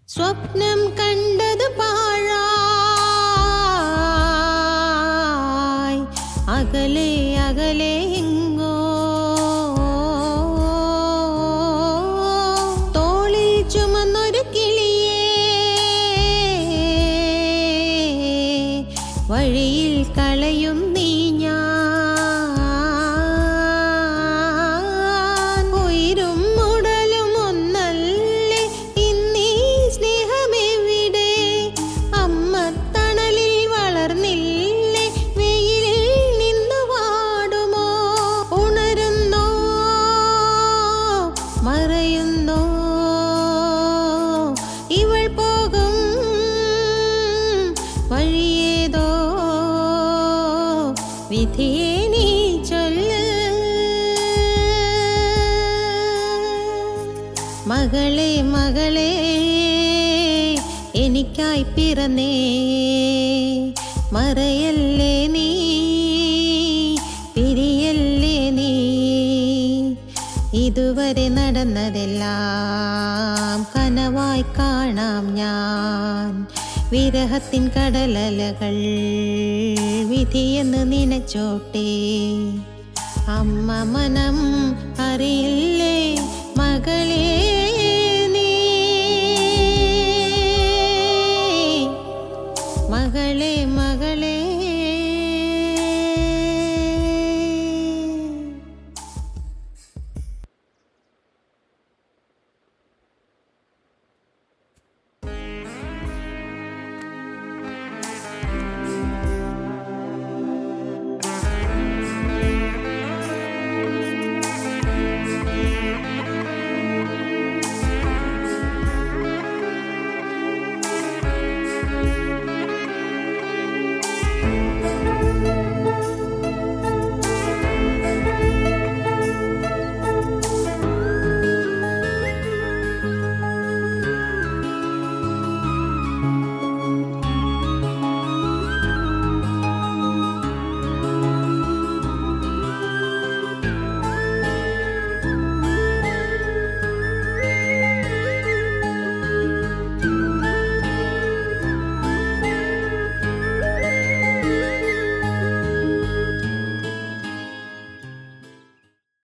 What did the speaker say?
സ്വപ്നം കണ്ടത് പാഴായി അകലെ അകലെ എങ്ങോ തോളിൽ ചുമന്നൊരു കിളിയേ വഴിയിൽ കളയും നീ ഞാൻ ഉയരും ഉടലും ഒന്നല്ലേ ഇന്നീ സ്നേഹമെവിടെ അമ്മ തണലിൽ വളർന്നില്ലേ വെയിലിൽ നിന്ന് വാടുമോ ഉണരുന്നോ മറയുന്നോ ഇവൾ പോകും വഴിയേതോ വിധിയെ നീ ചൊല്ല് മകളെ മകളെ എനിക്കായി പിറന്നേ മറയല്ലേ നീ പിരിയല്ലേ നീ ഇതുവരെ നടന്നതെല്ലാം കനവായി കാണാം ഞാൻ വിരഹത്തിൻ കടലലകൾ വിധിയെന്ന് നിനച്ചോട്ടെ അമ്മ മനം അറിയില്ലേ മകളെ